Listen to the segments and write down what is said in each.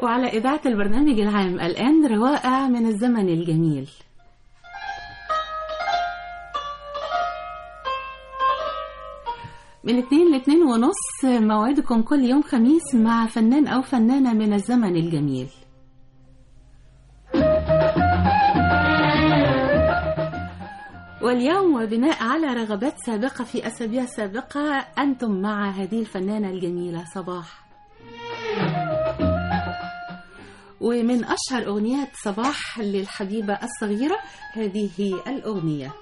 وعلى إذاعة البرنامج العام الآن روائع من الزمن الجميل من اتنين لاتنين ونص موعدكم كل يوم خميس مع فنان أو فنانة من الزمن الجميل واليوم وبناء على رغبات سابقة في أسابيع سابقة أنتم مع هذه الفنانة الجميلة صباح ومن أشهر أغنيات صباح للحبيبة الصغيرة هذه الأغنية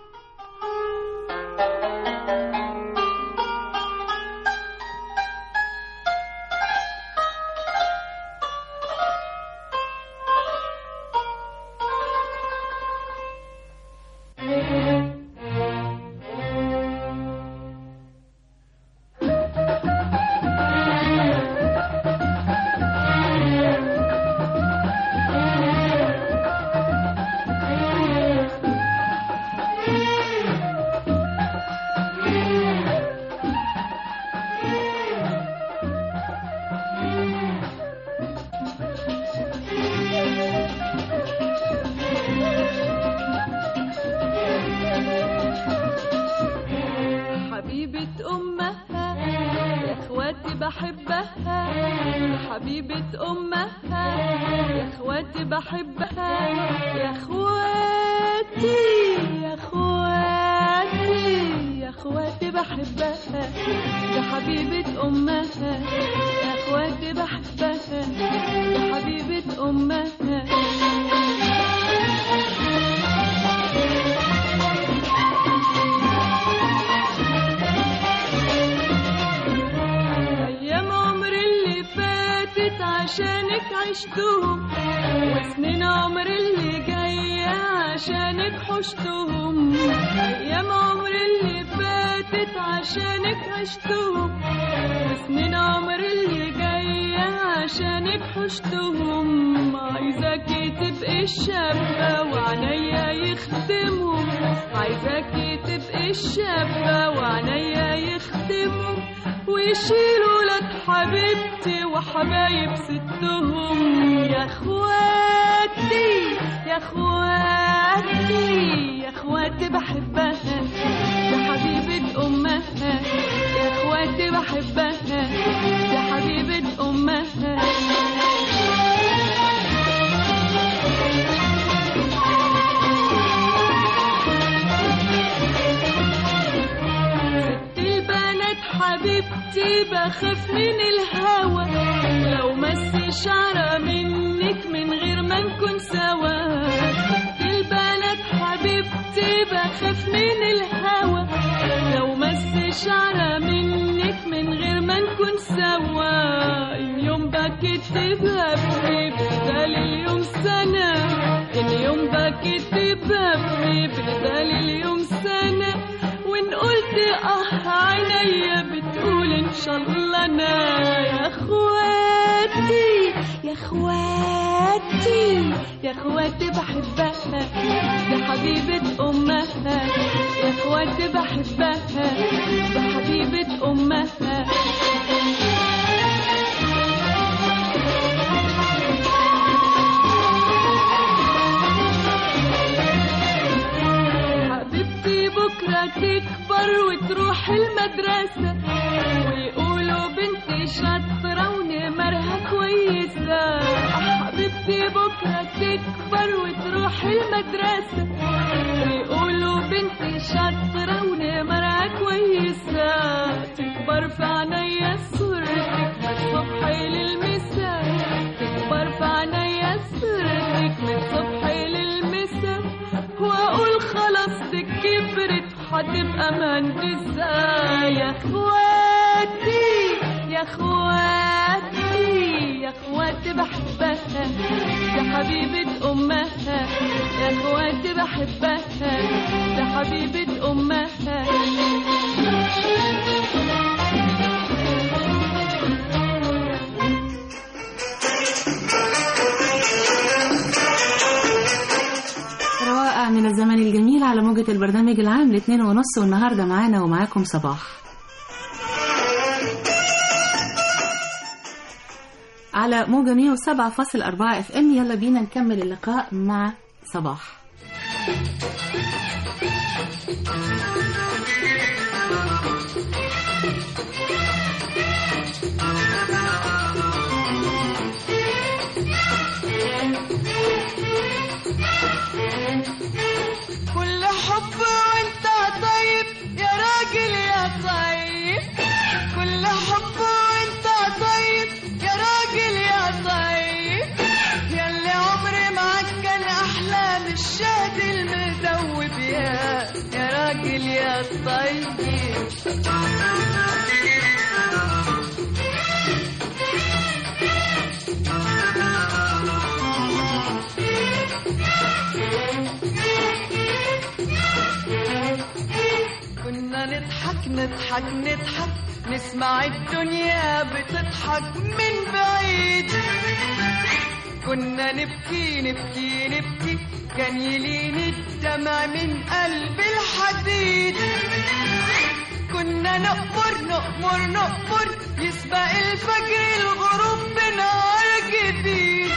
حبيبة أمها يا إخواتي بحبها حبيبة أمها يا إخواتي بحبها يا إخواتي يا إخواتي يا إخواتي بحبها يا حبيبة أمها يا إخواتي بحبها يا حبيبة أمها أيام عمري اللي فاتت عشانك عشتهم وسنين عمري اللي جاية عشانك حشتهم أيام عمري اللي فاتت عشانك عشتهم وسنين عمري اللي جاية عشانك حشتهم عايزاكي تبقي الشابة وعنيا يخدمهم عايزاكي تبقي الشابة وعنيا يخدمهم ويشيلوا لك حبيبتي وحبايب ستهم يا اخواتي يا اخواتي يا اخواتي بحبها يا حبيبة امها يا اخواتي بحبها يا حبيبة امها ست البنات حبيبتي بخاف من الهوى لو مس شعرة منك من غير ما نكون سوا ست البنات حبيبتي بخاف من الهوى لو مس شعرة منك من غير ما نكون سوا اليوم بكتبها في بدال اليوم سنة اليوم بكتبها في بدال اليوم سنة وان قلت اه عينيا بتقول ان شاء الله انا يا اخواتي يا اخواتي يا اخواتي بحبها يا حبيبة امها يا اخواتي بحبها يا حبيبة امها حبيبتي بكرة تكبر وتروح المدرسة ويقولوا بنتي شاطرة ونمرها كويسة آه حبيبتي بكرة تكبر وتروح المدرسة ويقولوا بنتي شاطرة ونمرها كويسة تكبر في عينيا صورتك من الصبح للمساء تكبر في عينيا صورتك من الصبح للمساء واقول خلاص دي كبرت هتبقى مهندسة يا اخواتي يا اخواتي يا اخواتي بحبها يا حبيبة امها يا اخواتي بحبها يا حبيبة امها روائع من الزمن الجميل على موجة البرنامج العام لاثنين ونص والنهاردة معانا ومعاكم صباح على موجة 107.4 اف ام يلا بينا نكمل اللقاء مع صباح كل حب وانت طيب يا راجل يا طيب كل حب وانت طيب يا راجل يا طيب ياللي عمري معاك كان احلى من الشهد المدوب يا يا راجل يا طيب كنا نضحك نضحك نضحك نسمع الدنيا بتضحك من بعيد كنا نبكي نبكي نبكي كان يلين الدمع من قلب الحديد كنا نقمر نقمر نقمر يسبق الفجر الغروب بنهار جديد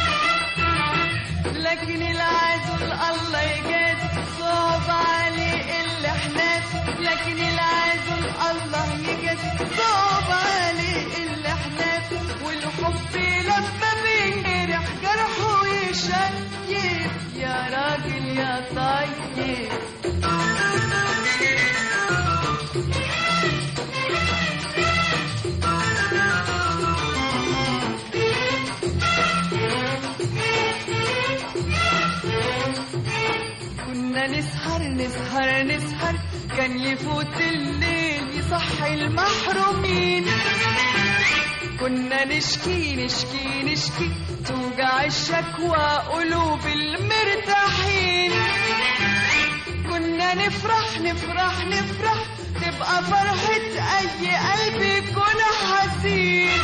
لكن العزل الله يجاز صعب عليه اللي احنا فيه. لكن العزل الله يجاز صعب عليه اللي احنا فيه. والحب لما بينجرح جرحه يشيب يا راجل يا طيب كنا نسهر نسهر نسهر كان يفوت الليل يصحي المحرومين كنا نشكي نشكي نشكي توجع الشكوى قلوب المرتاحين كنا نفرح نفرح نفرح تبقى فرحة أي قلب يكون حزين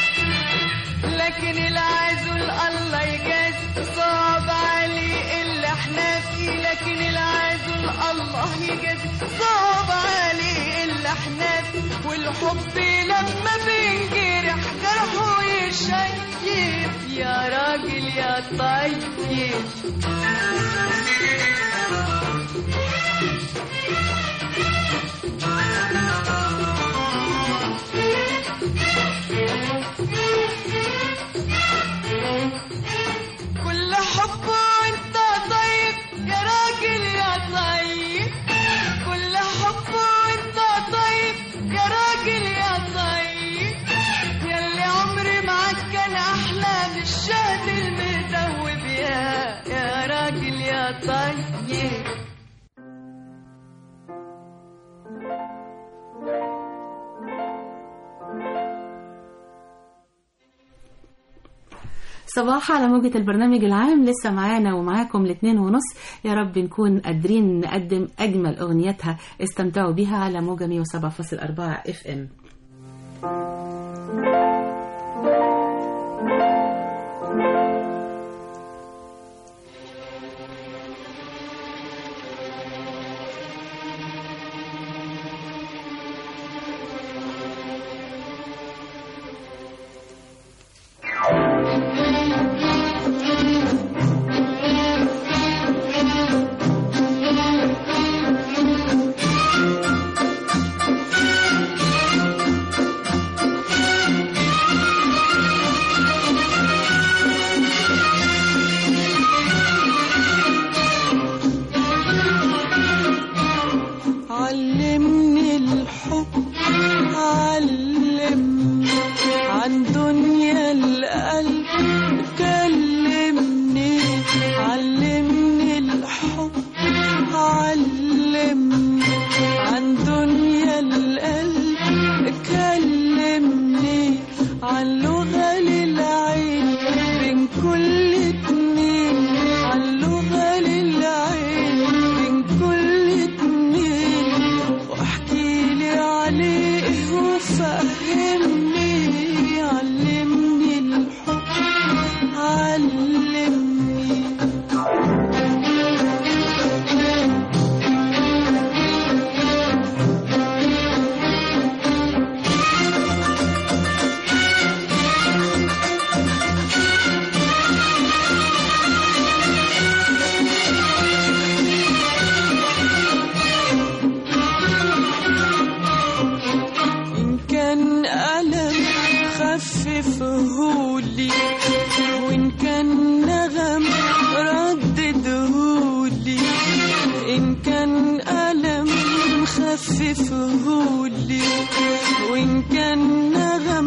لكن العزل الله يجاز صعب عليه اللي احنا فيه لكن العزل الله يجاز صعب عليه اللي احنا فيه والحب لما بينجرح جرحه يشيب يا راجل يا طيب كل حب وانت طيب يا راجل يا طيب كل حب وانت طيب يا راجل يا طيب ياللي عمري معاك كان احلى من الشهد المدوب يا يا راجل يا طيب صباح على موجة البرنامج العام لسه معانا ومعاكم الاثنين ونص يا رب نكون قادرين نقدم أجمل أغنياتها استمتعوا بيها على موجة 107.4 اف ام علمني الحب علمني عن دنيا القلب كلمني علمني الحب علمني عن دنيا القلب كلمني عن لغة للعين بين كل اتنين عن لغة للعين بين كل اتنين واحكي لي عليه وفهمني علمني الحب علمني خففهولي وإن كان نغم رددهولي إن كان ألم خففهولي وإن كان نغم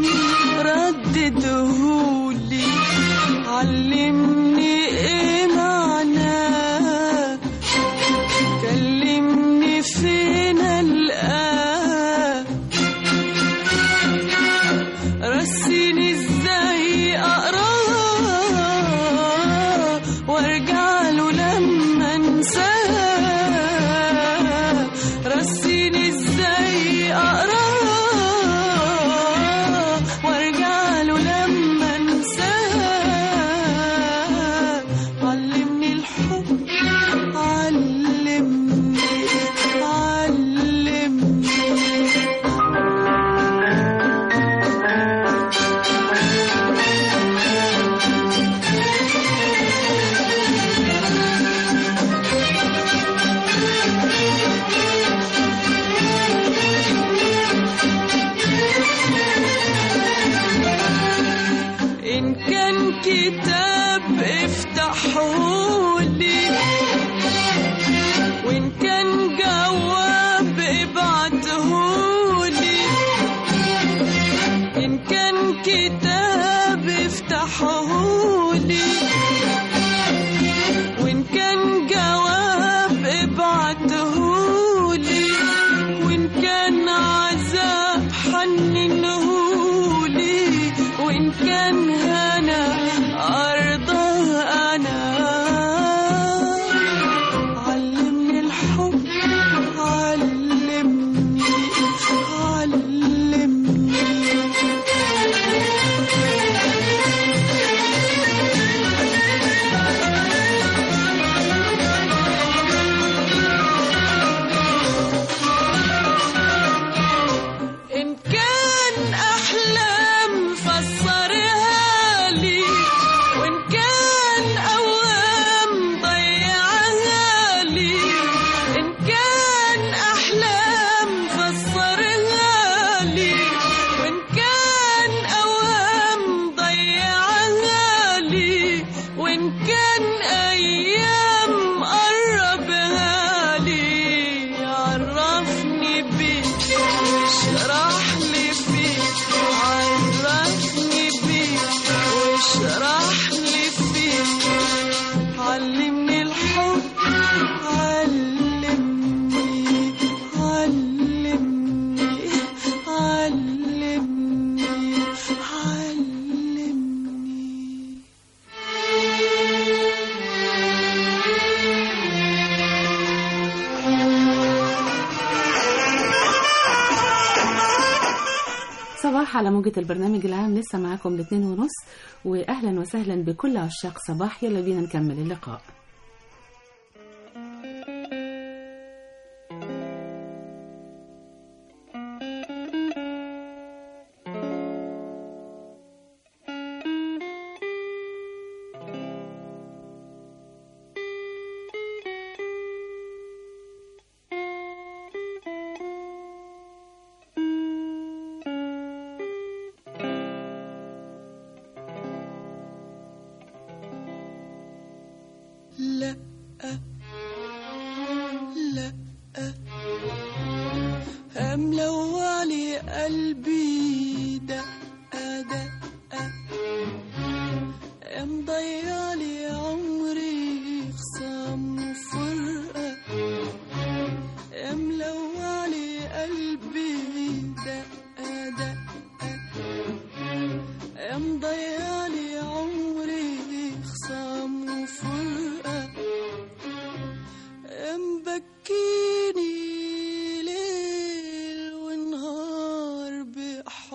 رددهولي علمني إيه معناه كلمني فين الآن رسيني ازاي اقراه وارجع له لما انساه رسيني ازاي اقراه وارجع له لما انساه علمني الحب علمني علمني إن كان كتاب افتحهولي وإن كان جواب ابعتهولي إن كان كتاب افتحهولي وإن كان جواب ابعتهولي وإن كان عذاب حننهولي وإن كان هنا أرضه أنا علمني الحب علمني علمني إن كان أحلام فسرها لي وإن كان أوهام ضيعها لي إن كان أحلام فسرها لي وإن كان أوهام ضيعها لي وإن كان أيام قربها لي عرفني بيك واشرح لي فيك عرفني بيك واشرح لي فيك علمني الحب علمني علمني علمني علمني صباح على موجة البرنامج العام لسه معاكم الاثنين ونص واهلا وسهلا بكل عشاق صباح يلا بينا نكمل اللقاء لا لا ملوعلي قلبي دقة دقة مضيعلي عمري خصام وفرقة ملوعلي قلبي دقة دقة مضيعلي عمري خصام وفرقة مبكيني ليل ونهار بحب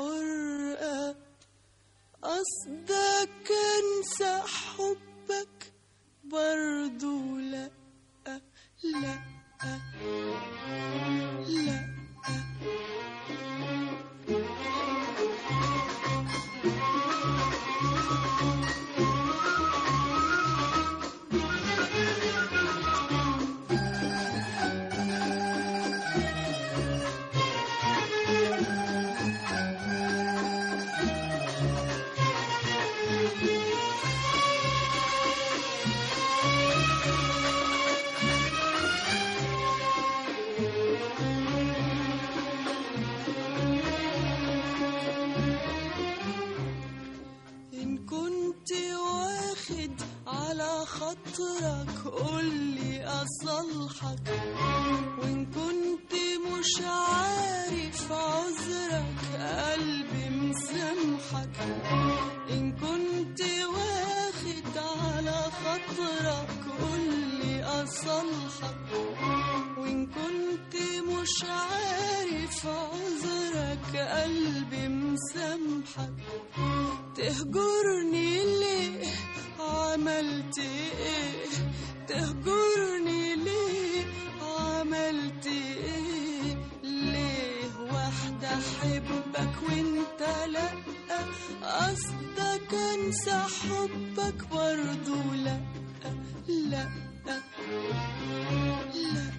خاطرك قولي أصلحك وإن كنت مش عارف عذرك قلبي مسامحك إن كنت واخد على خاطرك قولي أصلحك وإن كنت مش عارف عذرك قلبي مسامحك تهجرني ليه عملت ايه تهجرني ليه عملت ايه ليه واحدة احبك وانت لا قصدك انسى حبك برضو لا لا لا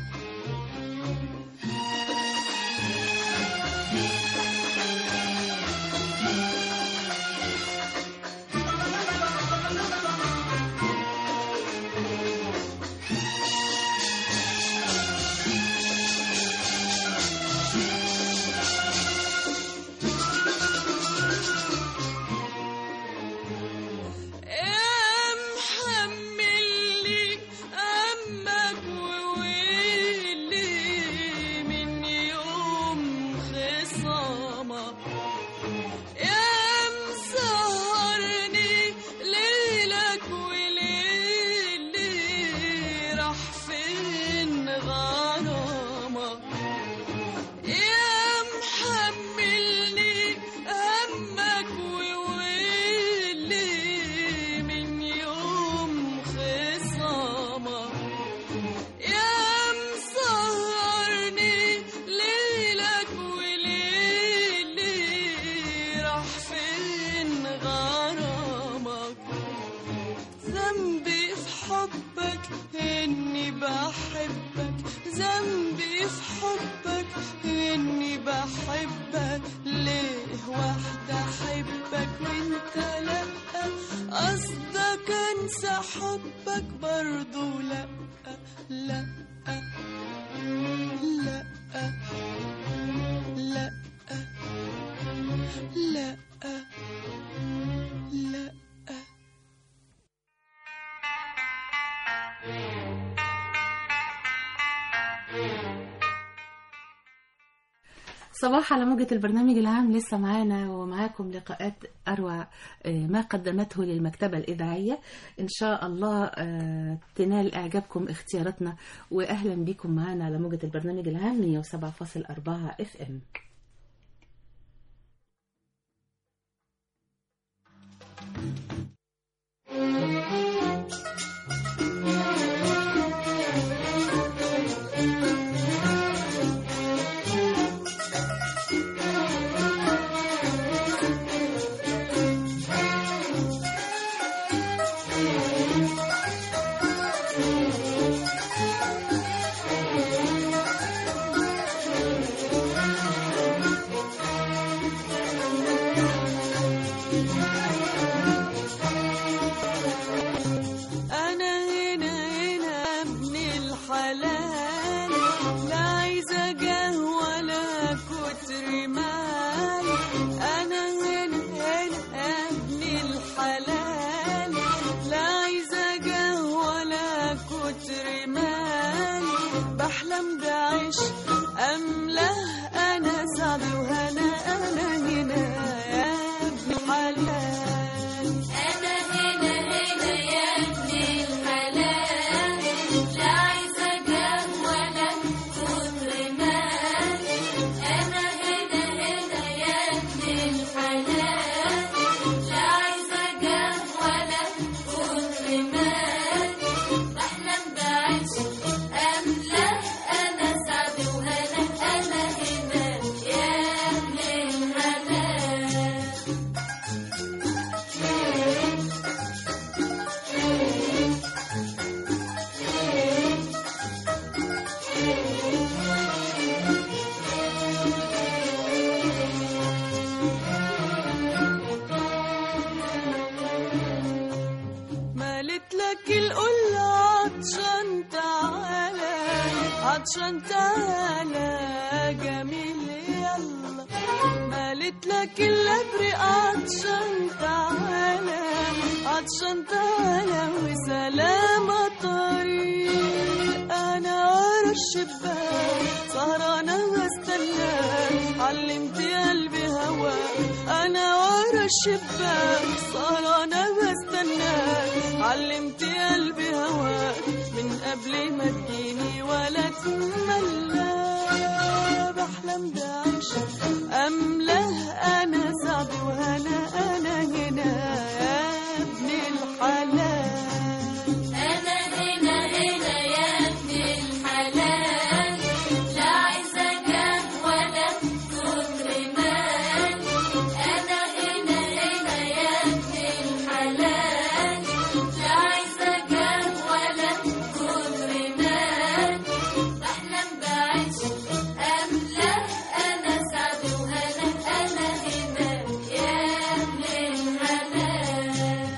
يا محملي أمك وويلي من يوم خصامك يا مسهرني ليلك وليلي راح فين غرامك يا محملني همك وويلي من يوم خصامك يا مسهرني ليلك وليلي راح فين غرامك ذنبي في حبك اني بحبك ذنبي في حبك اني بحبك ليه واحدة احبك وانت لا قصدك انسى حبك برضو لا لا لا لا لا لا صباح على موجة البرنامج العام لسه معانا ومعاكم لقاءات أروع آه، ما قدمته للمكتبة الإذاعية إن شاء الله آه، تنال إعجابكم اختياراتنا وأهلا بكم معانا على موجة البرنامج العام 107.4 اف ام أنا هنا هنا ابن الحلال لا عايزة جاه ولا كتر مال أنا هنا هنا ابن الحلال لا عايزة جاه ولا كتر مال بحلم بعيش أملاه أنا سعد وهنا أنا هنا يا ابن الحلال أنا هنا هنا يا ابن الحلال لا عايزة جاه ولا كتر مال أنا هنا هنا يا ابن الحلال لا عايزة جاه ولا كتر مال بحلم بعيش أملاه أنا سعد وهنا أنا هنا يا ابن الحلال مالت لك القلة عطشان تعالى عطشان تعالى جميل يلا مالت لك الابرق عطشان تعالى عطشان تعالى وسلامة طريق أنا ورا الشباك سهرانة واستناك علمت قلبي هواك أنا ورا الشباك سهرانة واستناك علمت قلبي هواك من قبل ما تجيني ولا تملى بحلم بعيش أملاه أنا سعد وهنا أنا هنا يا ابن الحلال أنا هنا هنا يا ابن الحلال لا عايزة جاه ولا كتر مال أنا هنا هنا يا ابن الحلال لا عايزة جاه ولا كتر مال بحلم بعيش أملاه أنا سعد وهنا أنا هنا يا ابن الحلال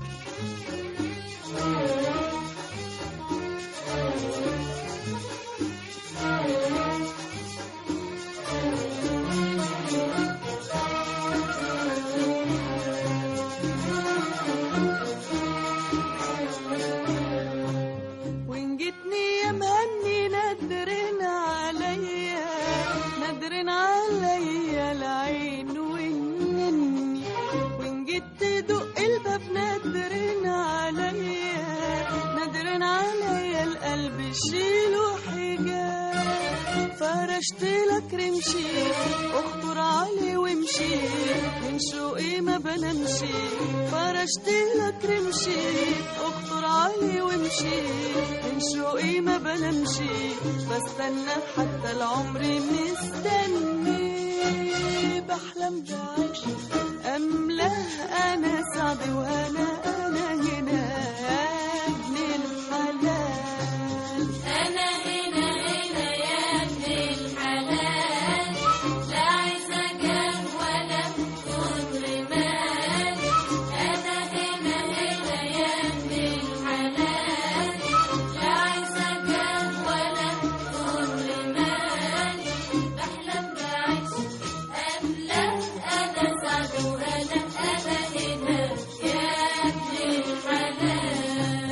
وإن جيتني يا مهني ندرن عليا ندرن عليا العين والنني وإن جيت تدق الباب ندرن عليا ندرن عليا القلب شيله حجاب فرشت لك رمشي اخطر علي وامشي من شوقي ما بنمشي فرشت لك رمشي اخطر علي وامشي من شوقي ما بنمشي بستنى حتى العمر مستني بحلم بعيش املاه انا سعد وانا انا هنا يا ابن الحلال أنا هنا هنا يا ابن الحلال لا عايزة جاه ولا كتر مال أنا هنا هنا يا ابن الحلال لا عايزة جاه ولا كتر مال بحلم بعيش أملاه أنا سعد وأنا أنا هنا يا ابن الحلال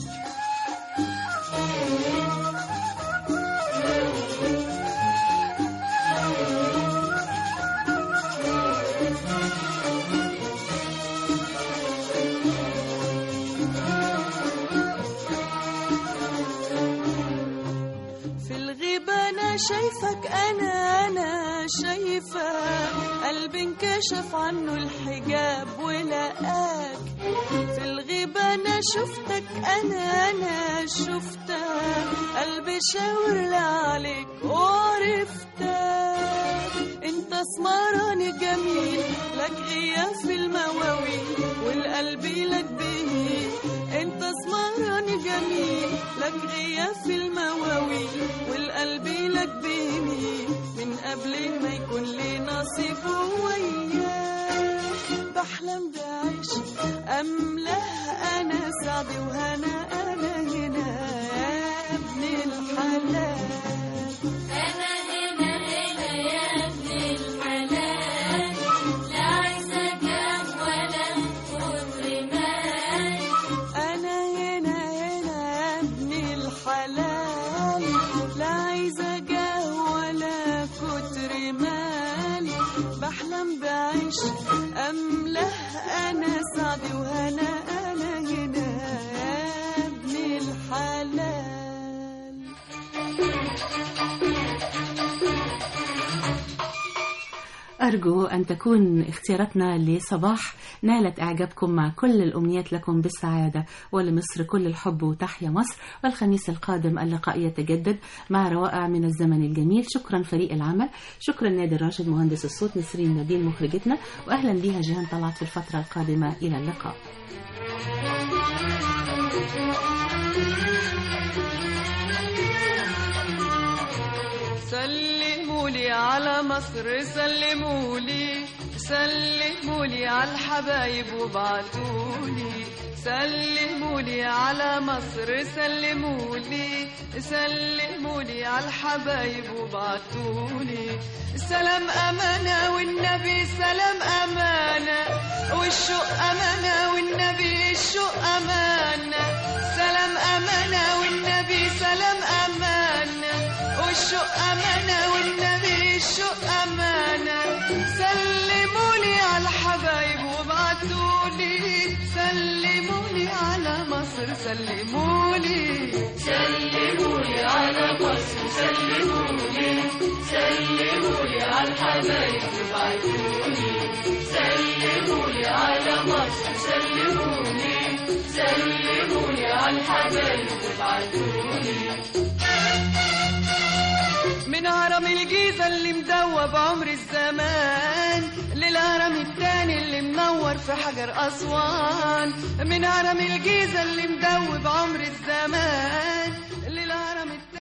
في الغيبة أنا شايفك أنا أنا شايفة قلبي انكشف عنه الحجاب ولقاك في الغيبة أنا شفتك أنا أنا شفتك قلبي شاور عليك وعرفتك انت اسمراني جميل لك غياب في المواويل والقلب لك بيه انت اسمراني جميل لك غياب في المواويل والقلب لك بيني من قبل ما يكون لي نصيب وياك بحلم بعيش املاه انا سعدي وهنا انا هنا يا ابن الحلال أنا هنا هنا يا ابن الحلال لا عايزة جاه ولا كتر مال أنا هنا هنا يا ابن الحلال لا عايزة جاه ولا كتر مال بحلم بعيش أملاه أنا سعدي وهنا أنا هنا يا ابن الحلال أرجو أن تكون اختياراتنا لصباح نالت إعجابكم مع كل الأمنيات لكم بالسعادة ولمصر كل الحب وتحيا مصر والخميس القادم اللقاء يتجدد مع روائع من الزمن الجميل شكرا فريق العمل شكرا نادر راشد مهندس الصوت نسرين نادين مخرجتنا وأهلا بها جيهان طلعت في الفترة القادمة إلى اللقاء سلموا لي على مصر سلموا لي سلموا لي على الحبايب وابعتوا لي سلموا لي على مصر سلموا لي سلموا لي على الحبايب وابعتوا لي سلام أمانة والنبي سلام أمانة والشوق أمانة والنبي الشوق أمانة سلام أمانة والنبي سلام أمانة والشوق أمانة والنبي الشوق أمانة سلمولي على الحبايب وابعتولي سلمولي على مصر سلمولي سلمولي على مصر سلمولي سلمولي على الحبايب وابعتولي سلمولي على مصر سلمولي سلمولي على الحبايب وابعتولي من هرم الجيزة اللي مدوب عمر الزمان للهرم التاني اللي منور في حجر أسوان من هرم الجيزة اللي مدوب عمر الزمان للهرم